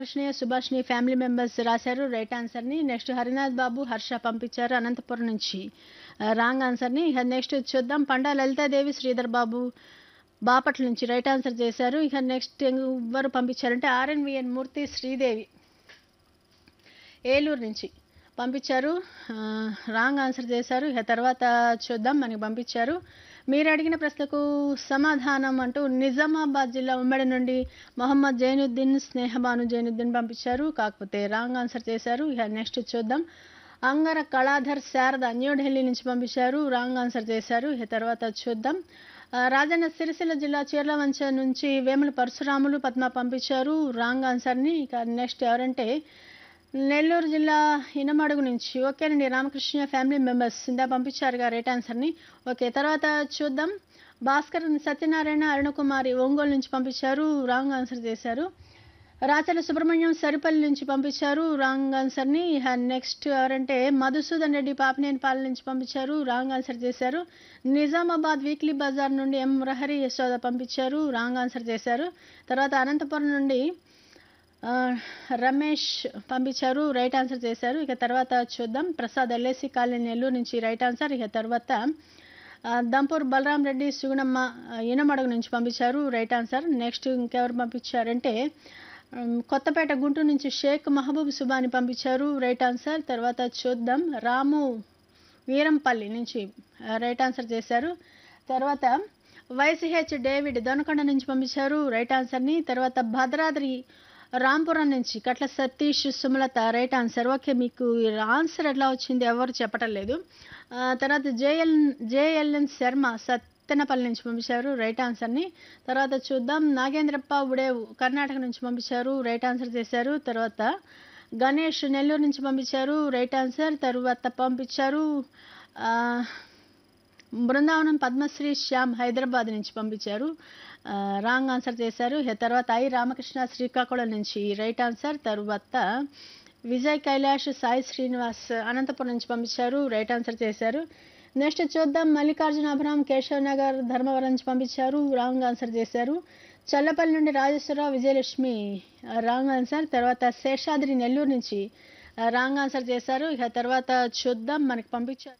కృష్ణయ్య సుభాష్ని family members రాశారు right ఆన్సర్ని నెక్స్ట్ హరినాథ్ బాబు హర్ష పంపించారు అనంతపురం నుంచి రాంగ్ ఆన్సర్ని ఇక నెక్స్ట్ చూద్దాం పండా లలితాదేవి శ్రీధర్ బాబు బాపట్ల నుంచి రైట్ ఆన్సర్ చేశారు ఇక నెక్స్ట్ ఎవరు పంపించారంటే ఆర్ఎన్విఎన్ మూర్తి శ్రీదేవి ఏలూరు నుంచి పంపించారు ఆ, రాంగ్ ఆన్సర్ చేశారు ఇక తర్వాత చూద్దాం మనకి పంపించారు మీరు అడిగిన ప్రశ్నకు సమాధానం అంటూ నిజామాబాద్ జిల్లా ఉమ్మడి నుండి మొహమ్మద్ జైనుద్దీన్ స్నేహబాను జైనుద్దీన్ పంపించారు కాకపోతే రాంగ్ ఆన్సర్ చేశారు ఇక నెక్స్ట్ చూద్దాం అంగర కళాధర్ శారద న్యూఢిల్లీ నుంచి పంపించారు రాంగ్ ఆన్సర్ చేశారు ఇక తర్వాత చూద్దాం ఆ, రాజన్న సిరిసిల్ల జిల్లా చీర్లవంచ నుంచి వేముల పరశురాములు పద్మ పంపించారు రాంగ్ ఆన్సర్ని ఇక నెక్స్ట్ ఎవరంటే నెల్లూరు జిల్లా ఇనమడుగు నుంచి ఓకేనండి రామకృష్ణ ఫ్యామిలీ మెంబర్స్ ఇందా పంపించారుగా రైట్ ఆన్సర్ని ఓకే తర్వాత చూద్దాం భాస్కర్ సత్యనారాయణ అరుణకుమారి ఒంగోలు నుంచి పంపించారు రాంగ్ ఆన్సర్ చేశారు రాచల సుబ్రహ్మణ్యం సరిపల్లి నుంచి పంపించారు రాంగ్ ఆన్సర్ని నెక్స్ట్ ఎవరంటే మధుసూదన్ రెడ్డి పాపినేనిపాలెం నుంచి పంపించారు రాంగ్ ఆన్సర్ చేశారు నిజామాబాద్ వీక్లీ బజార్ నుండి ఎం రహరి యశోద పంపించారు రాంగ్ ఆన్సర్ చేశారు తర్వాత అనంతపురం నుండి ఆ, రమేష్ పంపించారు రైట్ ఆన్సర్ చేశారు ఇక తర్వాత చూద్దాం ప్రసాద్ ఎల్ఐసి కాలనీ నెల్లూరు నుంచి రైట్ ఆన్సర్ ఇక తర్వాత ఆ, దంపూర్ బలరాం రెడ్డి సుగుణమ్మ ఆ, ఇనమడుగు నుంచి పంపించారు రైట్ ఆన్సర్ నెక్స్ట్ ఇంకెవరు పంపించారంటే ఉమ్, కొత్తపేట గుంటూరు నుంచి షేక్ మహబూబ్ సుబాని పంపించారు రైట్ ఆన్సర్ తర్వాత చూద్దాం రాము వీరంపల్లి నుంచి ఆ, రైట్ ఆన్సర్ చేశారు తర్వాత వైసీహెచ్ డేవిడ్ దొనకొండ నుంచి పంపించారు రైట్ ఆన్సర్ని తర్వాత భద్రాద్రి రాంపురం నుంచి Katla Satish Sumalatha right answer okay మీకు ఈ ఆన్సర్ ఎట్లా వచ్చింది ఎవరు చెప్పటం లేదు ఆ, తర్వాత జేఎల్ జేఎల్ఎన్ శర్మ సత్తెనపల్లి నుంచి పంపించారు రైట్ ఆన్సర్ని తర్వాత చూద్దాం నాగేంద్రప్ప ఉడేవు కర్ణాటక నుంచి పంపించారు రైట్ ఆన్సర్ చేశారు తర్వాత గణేష్ నెల్లూరు నుంచి పంపించారు రైట్ ఆన్సర్ తర్వాత పంపించారు ఆ, బృందావనం పద్మశ్రీ శ్యామ్ హైదరాబాద్ నుంచి పంపించారు ఆ, రాంగ్ ఆన్సర్ చేశారు ఇక తర్వాత ఐ రామకృష్ణ శ్రీకాకుళం నుంచి రైట్ ఆన్సర్ తర్వాత విజయ్ కైలాష్ సాయి శ్రీనివాస్ అనంతపురం నుంచి పంపించారు రైట్ ఆన్సర్ చేశారు నెక్స్ట్ చూద్దాం మల్లికార్జున అభిరామ్ కేశవ్ నగర్ ధర్మవరం నుంచి పంపించారు రాంగ్ ఆన్సర్ చేశారు చల్లపల్లి నుండి రాజేశ్వరరావు విజయలక్ష్మి ఆ, రాంగ్ ఆన్సర్ తర్వాత శేషాద్రి నెల్లూరు నుంచి ఆ, రాంగ్ ఆన్సర్ చేశారు ఇక తర్వాత చూద్దాం మనకి పంపించారు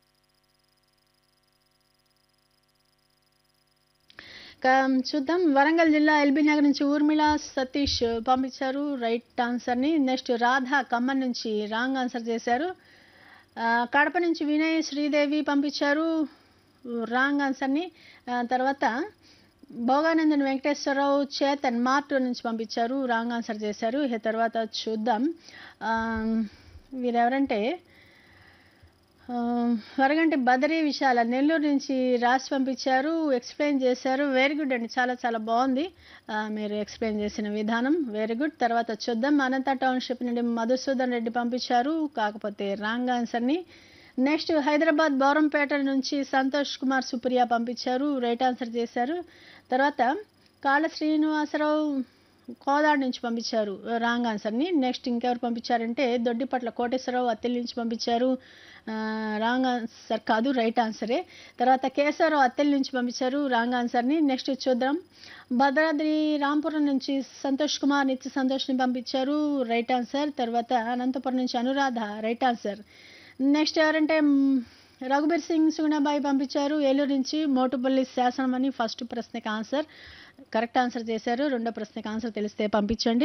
ఇక చూద్దాం వరంగల్ జిల్లా ఎల్బీ నగర్ నుంచి ఊర్మిళ సతీష్ పంపించారు రైట్ ఆన్సర్ని నెక్స్ట్ రాధ ఖమ్మం నుంచి రాంగ్ ఆన్సర్ చేశారు ఆ, కడప నుంచి వినయ్ శ్రీదేవి పంపించారు రాంగ్ ఆన్సర్ని ఆ, తర్వాత భోగానందన్ వెంకటేశ్వరరావు చేతన్ మార్టూర్ నుంచి పంపించారు రాంగ్ ఆన్సర్ చేశారు ఇక తర్వాత చూద్దాం ఆ, వీరెవరంటే ఆ, వరగంటి బదరీ విశాల నెల్లూరు నుంచి రాసి పంపించారు ఎక్స్ప్లెయిన్ చేశారు వెరీ గుడ్ అండి చాలా చాలా బాగుంది ఆ, మీరు ఎక్స్ప్లెయిన్ చేసిన విధానం వెరీ గుడ్ తర్వాత చూద్దాం అనంత టౌన్షిప్ నుండి మధుసూదన్ రెడ్డి పంపించారు కాకపోతే రాంగ్ ఆన్సర్ని నెక్స్ట్ హైదరాబాద్ బౌరంపేట నుంచి సంతోష్ కుమార్ సుప్రియ పంపించారు రైట్ ఆన్సర్ చేశారు తర్వాత కాళ్ళ శ్రీనివాసరావు కోదాడు నుంచి పంపించారు రాంగ్ ఆన్సర్ని నెక్స్ట్ ఇంకెవరు పంపించారంటే దొడ్డిపట్ల కోటేశ్వరరావు అత్తెల నుంచి పంపించారు ఆ, రాంగ్ ఆన్సర్ కాదు రైట్ ఆన్సరే తర్వాత కేశవరావు అత్తెల నుంచి పంపించారు రాంగ్ ఆన్సర్ని నెక్స్ట్ చూద్దాం భద్రాద్రి రాంపురం నుంచి సంతోష్ కుమార్ నిత్య సంతోష్ని పంపించారు రైట్ ఆన్సర్ తర్వాత అనంతపురం నుంచి అనురాధ రైట్ ఆన్సర్ నెక్స్ట్ ఎవరంటే మ్, రఘుబీర్ సింగ్ సుగుణాబాయి పంపించారు ఏలూరు నుంచి మోటుపల్లి శాసనం అని ఫస్ట్ ప్రశ్నకి ఆన్సర్ కరెక్ట్ ఆన్సర్ చేశారు రెండో ప్రశ్నకి ఆన్సర్ తెలిస్తే పంపించండి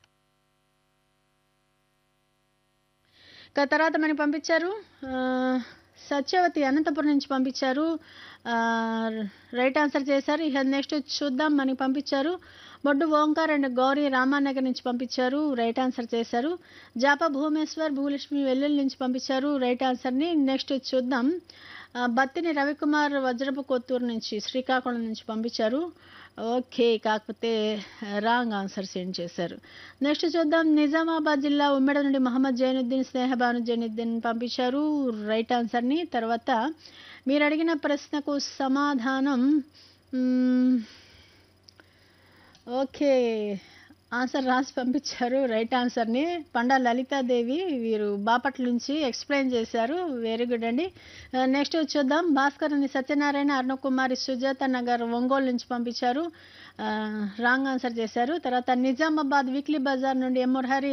ఇక తర్వాత మనకి పంపించారు ఆ, సత్యవతి అనంతపురం నుంచి పంపించారు ఆ, రైట్ ఆన్సర్ చేశారు ఇక నెక్స్ట్ చూద్దాం మనకి పంపించారు బొడ్డు ఓంకార్ అండ్ గౌరీ రామానగర్ నుంచి పంపించారు రైట్ ఆన్సర్ చేశారు జాప భువనేశ్వర్ భూలక్ష్మి వెల్లుల్లి నుంచి పంపించారు రైట్ ఆన్సర్ని నెక్స్ట్ చూద్దాం ఆ, బత్తిని రవికుమార్ వజ్రపు కొత్తూరు నుంచి శ్రీకాకుళం నుంచి పంపించారు ఓకే కాకపోతే రాంగ్ ఆన్సర్ సెండ్ చేశారు నెక్స్ట్ చూద్దాం నిజామాబాద్ జిల్లా ఉమ్మెడ నుండి మహమ్మద్ జైనుద్దీన్ స్నేహబాను జైనుద్దీన్ పంపించారు రైట్ ఆన్సర్ని తర్వాత మీరు అడిగిన ప్రశ్నకు సమాధానం మ్మ్, ఓకే ఆన్సర్ రాసి పంపించారు రైట్ ఆన్సర్ని పండా లలితాదేవి వీరు బాపట్ల నుంచి ఎక్స్ప్లెయిన్ చేశారు వెరీ గుడ్ అండి నెక్స్ట్ చూద్దాం భాస్కర్ అని సత్యనారాయణ అరుణకుమారి సుజాత నగర్ ఒంగోలు నుంచి పంపించారు రాంగ్ ఆన్సర్ చేశారు తర్వాత నిజామాబాద్ వీక్లీ బజార్ నుండి ఎం మురహరి